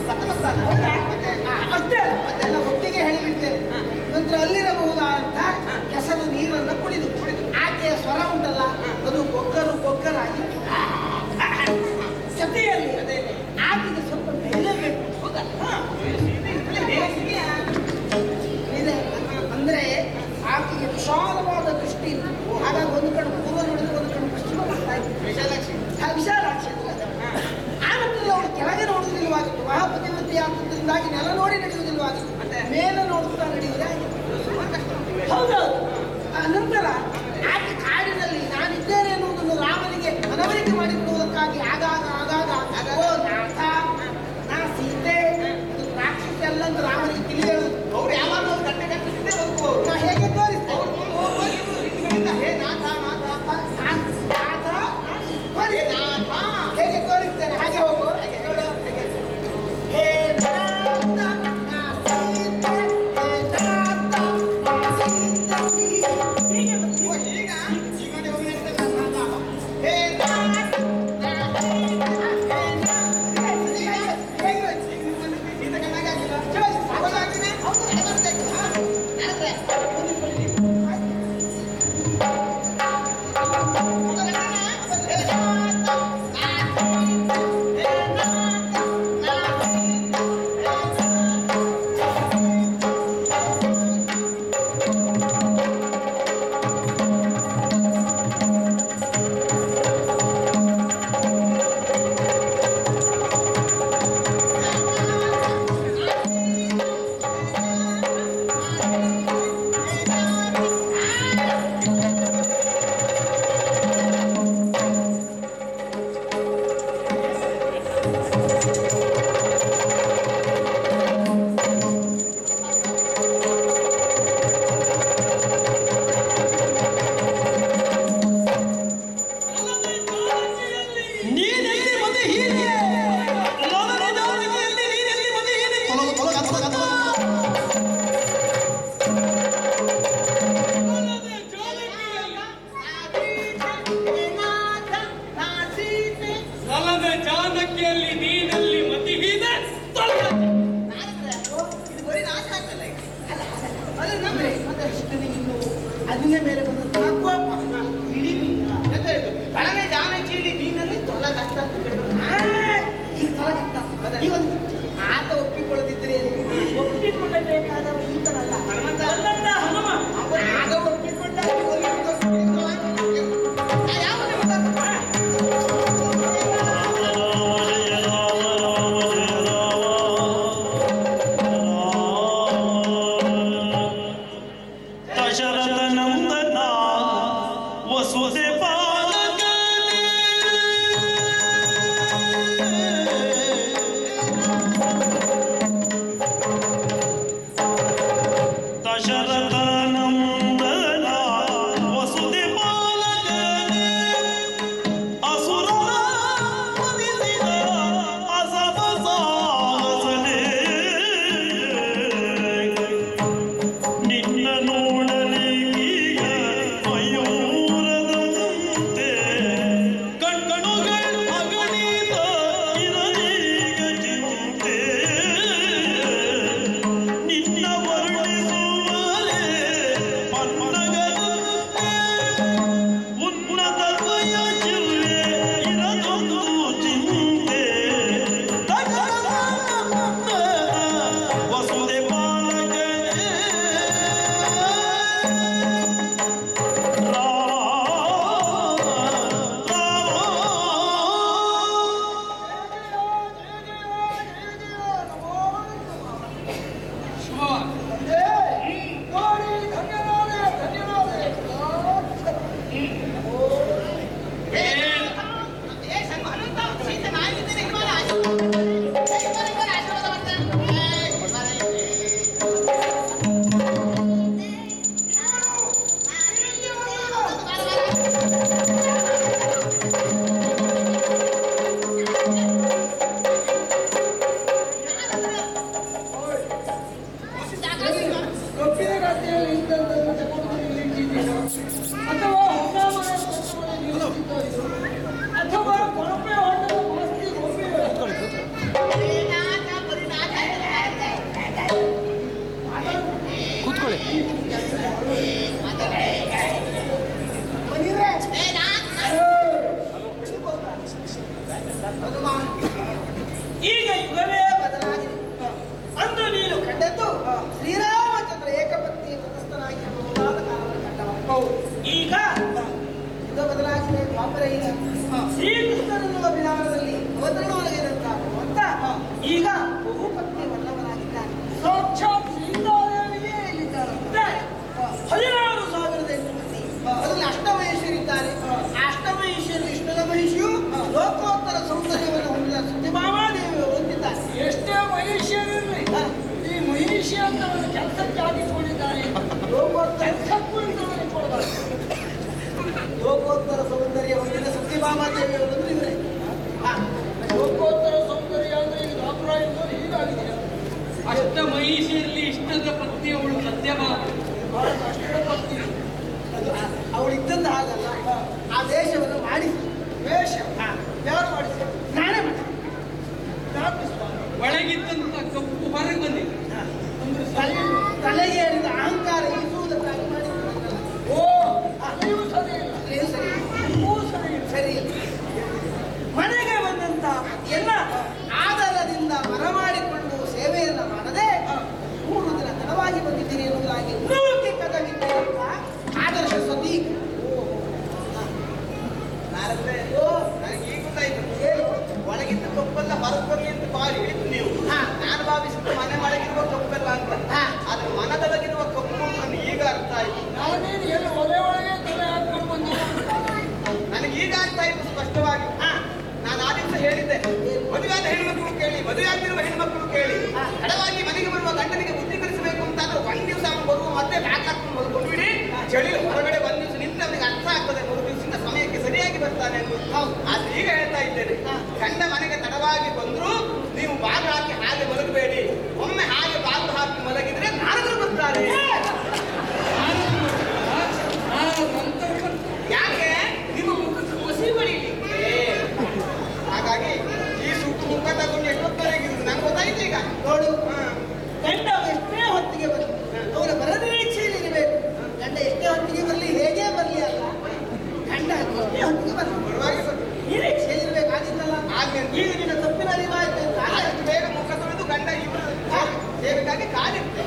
ಪ್ರಥಮ ಸ್ಥಾನ ಮತ್ತೆ ಆ, ಅಷ್ಟೇ ಅಲ್ಲ ಅದೆಲ್ಲ ಒಟ್ಟಿಗೆ ಹೇಳಿಬಿಡ್ತೇನೆ ನಂತರ ಅಲ್ಲಿರಬಹುದಾದಂತ ಕೆಸರು ನೀರನ್ನು ಕುಡಿದು ಕುಡಿದು ಆಕೆಯ ಸ್ವರ ಉಂಟಲ್ಲ ಅದು ಕೊಕ್ಕರು ಕೊಕ್ಕರಾಗಿ ಜೊತೆಯಲ್ಲಿ ಆಕೆಗೆ ಸ್ವಲ್ಪ ಧೈರ್ಯ ಬೇಕು ಹೌದಾ ಹಾ. ಇದೆ ಅಂದ್ರೆ ಆಕೆಗೆ ವಿಶಾಲವಾದ ದೃಷ್ಟಿ ಇಲ್ಲ. ಹಾಗಾಗಿ ಒಂದು ಕಡೆ ಪೂರ್ವ ನೋಡಿದ್ರೆ ಒಂದು ಕಡೆ ಪಶ್ಚಿಮ ನೋಡ್ತಾ ಇತ್ತು ವಿಶಾಲಾಕ್ಷಿ ಆ ವಿಶಾಲಾಕ್ಷಿ ಅಂತ ಹೇಳ್ತಾರೆ. ಆ ನಂತರ ಅವಳು ಕೆಳಗೆ ನೋಡುವುದಿಲ್ಲವಾಗಿತ್ತು ಮಹಾಪತಿವೃತ್ತಿ ಆಗುವುದರಿಂದಾಗಿ ನೆಲ ನೋಡಿ ನಡೆಯುವುದಿಲ್ಲವಾಗಿತ್ತು ಮತ್ತೆ? ಮೇಲೆ ನೋಡುತ್ತಾ ನಡೆಯುವುದೇ ಸುಮಾರು ಕಷ್ಟ ಉಂಟು ಹೌದೌದು ಆ ನಂತರ ಆಕೆ ಕಾಡಿನಲ್ಲಿ ನಾನಿದ್ದೇನೆ ಎನ್ನುವುದನ್ನು ರಾಮನಿಗೆ ಮನವರಿಕೆ ಮಾಡಿಕೊಡುವುದಕ್ಕಾಗಿ ಆಗಾಗ ಆಗಾಗ ಓ ನಾಥ ನಾ ಸೀತೆ ಇದು ರಾಕ್ಷಸಿ ಅಲ್ಲ ಅಂತ ರಾಮನಿಗೆ ತಿಳಿಯಲು ಅವ್ರು ಯಾವಾಗ ಒಂದು ಗಂಟೆ ಕಟ್ಟಿಸಿದ್ರೆ ಬದುಕುವವರು ನಾ ಹೇಗೆ ತೋರಿಸ್ತೇನೆ ಅವ್ರು ಹೋಗುವಾಗ ಇವ್ರು ಹಿಂದ್ಗಡೆಯಿಂದ, ಹೇ ನಾಥ ನಾಥ ಅಂತ ನಾಥ ಹೇ ನಾಥ ಹೇಗೆ ತೋರಿಸ್ತೇನೆ ಹಾಗೆ ಹೋಗು ನೋಡು. ಹೇ ನಾಥ, ನಾ ಸೀತೆ, ಹೇ ನಾಥ, ನಾ ಸೀತೆ. ಹೀಗೆ ಬರ್ತೀವಿ. ಓ, ಈಗ ಈಗ ನೀವು ಹೋಗಿ ಹೇಳ್ತಾರೆ ನಾಥ. ಹೇ ನಾಥ ನಾ ಸೀತೆ, ಹೇ ನಾಥ. ಹೇಗೆ ಹೇಗೆ ಗೀತ ಕಣ್ಣಾಗ ಹಾಕಿಲ್ಲ ಜೋಯಿಸ್, ಅವಾಗ ಹಾಕಿದೆ ಹೌದು ಅದು ಬರ್ಬೇಕು ಹಾ ಯಾರೇ ನೀನೆಲ್ಲಿ ಮತ್ತೆ ಹೀಗೆ ಲೋಕದ ಜಾನಕಿಯಲ್ಲಿ ನೀನೆಲ್ಲಿ ಮತ್ತೆ ಹೀಗೆ ತೊಲಗು ತೊಲಗ ತೊಲಗ ತೊಲಗ ಹೊಲದ ಜಾನಕಿಯಲ್ಲಿ ನೀನಲ್ಲಿ ಮತಿಗಿದೆ ಇದು ಬರೀ ನಾಶ ಆಗ್ತಲ್ಲ ಈಗ ಅದು ನಮ್ರೆ ಮತ್ತೆ ಕೃಷ್ಣನಿಗೆ ಇನ್ನು ಅದನ್ನೇ ಮೇಲೆ ಬಂದ ಕೋಪ ಇಡೀ ಎಂತ ಹೇಳಿದ್ದು? ಕಳಲೆ ಜಾನಕಿಯಲ್ಲಿ ನೀನಲ್ಲಿ ತೊಲಗತ್ತ ಅಂತ ಹೇಳಿದ್ರು. ಈ ತೊಲಗಿತ್ತ ಈ ಒಂದು ಆತ ಒಪ್ಪಿಕೊಳ್ಳದಿದ್ರೆ ಒಪ್ಪಿಕೊಳ್ಳಬೇಕಾದವ ಈತನಲ್ಲ ಹನುಮಂತ. ಅಲ್ಲಲ್ಲ ಹನುಮ ಅವನು ಆಗ ಒಪ್ಪಿಕೊಂಡ ಯಾವ ದಶರಥ ನಂದನ ವಸುದೆ ಪಾಲಕನೇ ಈಗ ಬಹುಪತ್ನಿ ವಲ್ಲಭನಾಗಿದ್ದಾನೆ ಸಾಕ್ಷಾತ್ ಸೀತಾದೇವಿಯೇ ಇಲ್ಲಿದ್ದಾರಂತೆ ಹದಿನಾರು ಸಾವಿರದ ಎಂಟು ಮಂದಿ ಅದರಲ್ಲಿ ಅಷ್ಟಮಹೇಶ್ವರಿದ್ದಾರೆ ಆ ಅಷ್ಟಮಹೇಶ್ವರಿ ಇಷ್ಟದ ಮಹಿಷಿಯು ಲೋಕೋತ್ತರ ಸೌಂದರ್ಯವನ್ನು ಹೊಂದಿದ ಸತ್ಯಭಾಮಾದೇವಿ ಹೊಂದಿದ್ದಾರೆ ಎಷ್ಟೇ ಮಹಿಷಿಯರಿರ್ಲಿ ಈ ಮಹಿಷಿ ಅಂತ ಒಂದು ಕೆಲಸಕ್ಕೆ ಹಾಕಿಕೊಂಡಿದ್ದಾರೆ ಲೋಕೋತ್ತರ ಕೆಲಸಕ್ಕೂ ಇಂಥವರಿಗೆ ಕೊಡಬಾರ್ದು ಲೋಕೋತ್ತರ ಸೌಂದರ್ಯ ಹೊಂದಿದ ಸತ್ಯಭಾಮಾದೇವಿ ಅವರು ಇವರೇ ಹಾ ಲೋಕೋತ್ತರ ಸೌಂದರ್ಯ ಅಂದ್ರೆ ಈಗ ಅಭಿಪ್ರಾಯ ಹೀಗಾಗಿದೆ ಅಷ್ಟ ಮಹಿಷಿಯಲ್ಲಿ ಇಷ್ಟದ ಪತ್ನಿಯವಳು ಸತ್ಯಭಾಮ ಬಹಳ ಕಷ್ಟದ ಪತ್ನಿ ಅದು ಅವಳು ಇದ್ದದ್ದು ಹಾಗಲ್ಲ ಆ ದೇಶವನ್ನು ಮಾಡಿಸಿ ವೇಷ ಯಾರು ಮಾಡಿಸಿ ನಾನೇ ಮಾಡಿ ಯಾಕೆ ಸ್ವಾಮಿ ಒಳಗಿದ್ದಂತ ಕಪ್ಪು ಹೊರಗೆ ಬಂದಿದೆ ಅಂದ್ರೆ ಸರಿ ತಲೆಗೆ ಏರಿದ ಅಹಂಕಾರ ಇಳಿಸುವುದಕ್ಕಾಗಿ ಮಾಡಿದ್ದು ಓ ನೀವು ಸರಿ ಇಲ್ಲ ಅದೇನು ಸರಿ ನೀವು ಸರಿ ಇಲ್ಲ ಸರಿ ಮನೆಗೆ ಬಂದಂತ ಎಲ್ಲ ಆದರದಿಂದ ಬರಮಾಡಿಕೊಂಡು ಸೇವೆಯನ್ನ ಮಾಡದೆ ಮೂರು ದಿನ ತಡವಾಗಿ ಬಂದಿದ್ದೀನಿ ಎನ್ನುವುದಾಗಿ ನೂರಕ್ಕೆ ಕದವಿದ್ದೆ ಅಂತ ಆದರ್ಶ ಸತಿ ನಾರದ್ರೆ ನನಗೆ ಈಗ ಗೊತ್ತಾಯ್ತು ಒಳಗಿದ್ದ ಕಪ್ಪೆಲ್ಲ ಹೊರಗೆ ಬರಲಿ ಅಂತ ಬಾರಿ ಹೇಳಿದ್ದು ನೀವು ಹಾ. ನಾನು ಭಾವಿಸಿದ್ದು ಮನೆ ಒಳಗಿರುವ ಕಪ್ಪೆಲ್ಲ ಅಂತ ಹಾ. ಆದ್ರೆ ಮನದೊಳಗಿರುವ ಕಪ್ಪು ನನಗೆ ಈಗ ಅರ್ಥ ಆಯ್ತು ನಾನೇನು ಎಲ್ಲಿ ಒಲೆ ಒಳಗೆ ತಲೆ ಹಾಕೊಂಡು ಬಂದಿಲ್ಲ ನನಗೆ ಈಗ ಆಗ್ತಾ ಇತ್ತು ಸ್ಪಷ್ಟವಾಗಿ ಹಾ. ನಾನು ಆ ದಿವಸ ಹೇಳಿದ್ದೆ ಮದುವೆಯಾದ ಹೆಣ್ಮಕ್ಳು ಕೇಳಿ ಮದುವೆ ಆಗ್ತಿರುವ ಹೆಣ್ಮಕ್ಳು ಕೇಳಿ ಹಾ. ತಡವಾಗಿ ಮನೆಗೆ ಬರುವ ಗಂಡನಿಗೆ ಬುದ್ಧಿ ಕಲಿಸಬೇಕು ಅಂತ ಆದ್ರೆ ಒಂದ್ ದಿವಸ ಅವನು ಬರುವ ಮತ್ತೆ ಬ್ಯಾಗ್ ಹಾಕೊಂಡು ಮಲ್ಕೊಂಡು ಬಿಡಿ ಚಳಿ ಹೊರಗಡೆ ಒಂದ್ ದಿವಸ ನಿಂತು ಅವನಿಗೆ ಅರ್ಥ ಆಗ್ತದೆ ಮೂರು ದಿವಸದಿಂದ ಸಮಯಕ್ಕೆ ಸರಿಯಾಗಿ ಬರ್ತಾನೆ ಅಂತ ಹೌದು ಆದ್ರೆ ಈಗ ಹೇಳ್ತಾ ಇದ್ದೇನೆ ಹಾ. ಗಂಡ ಮನೆಗೆ ತಡವಾಗಿ ಬಂದ್ರು ನೀವು ಬಾಗಿಲು ಹಾಕಿ ಹಾಗೆ ಮಲಗಬೇಡಿ ಒಮ್ಮೆ ಹಾಗೆ ಬಾಗಿಲು ಹಾಕಿ ಮಲಗಿದ್ರೆ ನಾರದರು ಬರ್ತಾರೆ ನಾನು ನಂತರ ಬರ್ತೀನಿ. ಯಾಕೆ ನಿಮ್ಮ ಮುಖಕ್ಕೆ ಹೊಸಿ ಬರೀಲಿಕ್ಕೆ ಹಾಗಾಗಿ ಈ ಸುಟ್ಟು ಮುಖ ತಗೊಂಡು ಎಷ್ಟೊತ್ತವರೆಗಿದ್ರು ನಂಗೆ ಗೊತ್ತಾಯ್ತು ಈಗ ನೋಡು ಹಾ. ಗಂಡ ಎಷ್ಟೇ ಹೊತ್ತಿಗೆ ಬರಲಿ ಅವರ ಬರದ ನಿರೀಕ್ಷೆಯಲ್ಲಿ ಇರಬೇಕು ಗಂಡ ಎಷ್ಟೇ ಹೊತ್ತಿಗೆ ಬರಲಿ ಹೇಗೆ ಬರಲಿ ಅಲ್ಲ ಗಂಡ ಎಷ್ಟೇ ಹೊತ್ತಿಗೆ ಬರಲಿ ಬರುವಾಗಿ ಬಂತು. ನಿರೀಕ್ಷೆಯಲ್ಲಿ ಇರಬೇಕು ಆಗಿದ್ದಲ್ಲ ಆಗ್ಲಿ. ಈಗ ನಿನ್ನ ತಪ್ಪಿನ ಅರಿವಾಯ್ತು ಅಂತ ಆಗ ಆದಷ್ಟು ಬೇಗ ಮುಖ ತೊಳೆದು ಗಂಡ ಇವರು ಸೇವೆಗಾಗಿ ಕಾಲಿರುತ್ತೆ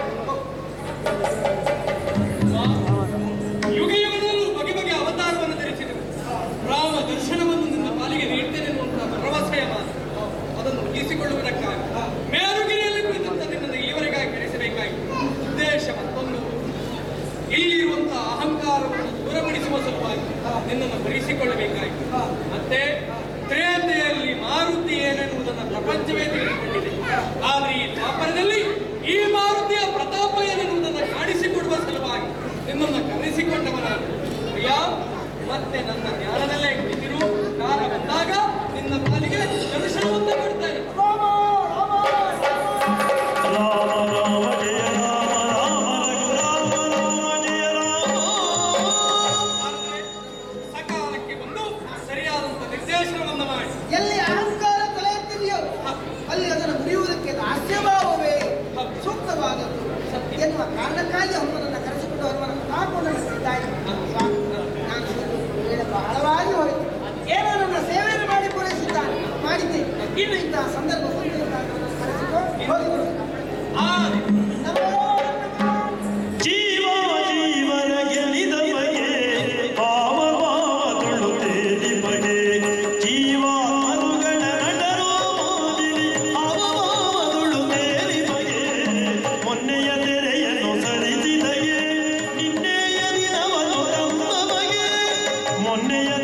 ಯುಗ ಯುಗದಲ್ಲೂ ಬಗೆ ಬಗೆ ಅವತಾರವನ್ನು ಧರಿಸಿದರು ರಾಮ ದರ್ಶನವನ್ನು ನಿನ್ನ ಪಾಲಿಗೆ ನೀಡ್ತೇನೆ ಎನ್ನುವಂತಹ ಭರವಸೆಯ ಮಾತು ಅದನ್ನು ಮುಗಿಸಿಕೊಳ್ಳುವುದಕ್ಕಾಗಿ ಮೇರುಗಿರಿಯಲ್ಲಿ ಕುಳಿತಂತ ನಿನ್ನನ್ನು ಇಲ್ಲಿವರೆಗಾಗಿ ಬೆಳೆಸಬೇಕಾಗಿತ್ತು ಉದ್ದೇಶ ಮತ್ತೊಂದು ಇಲ್ಲಿರುವಂತಹ ಅಹಂಕಾರವನ್ನು ದೂರಪಡಿಸುವ ಸಲುವಾಗಿ ನಿನ್ನನ್ನು ಭರಿಸಿಕೊಳ್ಳಬೇಕಾಗಿತ್ತು ಮತ್ತೆ ತ್ರೇತೆಯಲ್ಲಿ ಮಾರುತಿ ಏನೆನ್ನುವುದನ್ನು ಪ್ರಪಂಚವೇ ತಿಳಿದುಕೊಂಡಿದೆ ಆದರೆ ಈ ದ್ವಾಪರದಲ್ಲಿ ಈ ಮಾರುತಿಯ ಪ್ರತಾಪ ಏನೆನ್ನುವುದನ್ನು ಕಾಣಿಸಿಕೊಡುವ ಸಲುವಾಗಿ ನಿನ್ನನ್ನು ಕರೆಸಿಕೊಂಡವನ ಪ್ರಿಯ ಮತ್ತೆ ನನ್ನ ಜ್ಞಾನದಲ್ಲೇ ಕುಳಿತಿರು ಕಾಲ ಬಂದಾಗ ನಿನ್ನ ಪಾಲಿಗೆ ದರ್ಶನವನ್ನು ಕೊಡ್ತೇನೆ ರಾಮ ರಾಮ ರಾಮ ರಾಮ ಜಯ ರಾಮ ರಾಮ ರಾಮ ಜಯ ರಾಮ ಸಕಾಲಕ್ಕೆ ಬಂದು ಸರಿಯಾದಂತ ನಿರ್ದೇಶನವನ್ನು ಮಾಡಿ ಎಲ್ಲಿ ಅಹಂಕಾರ ತಲೆ ಎತ್ತಿದೆಯೋ ಅಲ್ಲಿ ಅದನ್ನು ಮುರಿಯುವುದಕ್ಕೆ ದಾಸ್ಯಭಾವವೇ ಸೂಕ್ತವಾದದ್ದು ಎನ್ನುವ ಕಾರಣಕ್ಕಾಗಿ ಅವನನ್ನು ಕರೆಸಿಕೊಂಡು ಅವನನ್ನು ಕಾಕೊಂಡು ನಡೆಸಿದ್ದಾನೆ ನಾನು ವೇಳೆ ಬಹಳವಾಗಿ ಹೋಯಿತು ಏನೋ ನನ್ನ ಸೇವೆಯನ್ನು ಮಾಡಿ ಪೂರೈಸಿದ್ದಾನೆ ಮಾಡಿದ್ದೆ ಇನ್ನು ಇಂತಹ ಸಂದರ್ಭ ಬಂದಿರುವಾಗ ನನ್ನನ್ನು ಕರೆಸಿಕೊಂಡು ಹೋಗಿ ಬರುತ್ತೇನೆ. ಆ ನಮೋ ನಮಃ. ಜೀವ ಜೀವನ ಗೆಲಿದ ಬಗೆ ಪಾವ ಪಾವಗಳು ತೇಲಿ ಬಗೆ ಜೀವ ಮರುಗಳ ನಟರೋ ಮೋದಿಲಿ ಅವ ಪಾವಗಳು ತೇಲಿ ಬಗೆ ಮೊನ್ನೆಯ ತೆರೆಯನ್ನು ಸರಿಸಿದಗೆ ನಿನ್ನೆಯ ದಿನವನ್ನು ತಮ್ಮ ಬಗೆ ಮೊನ್ನೆಯ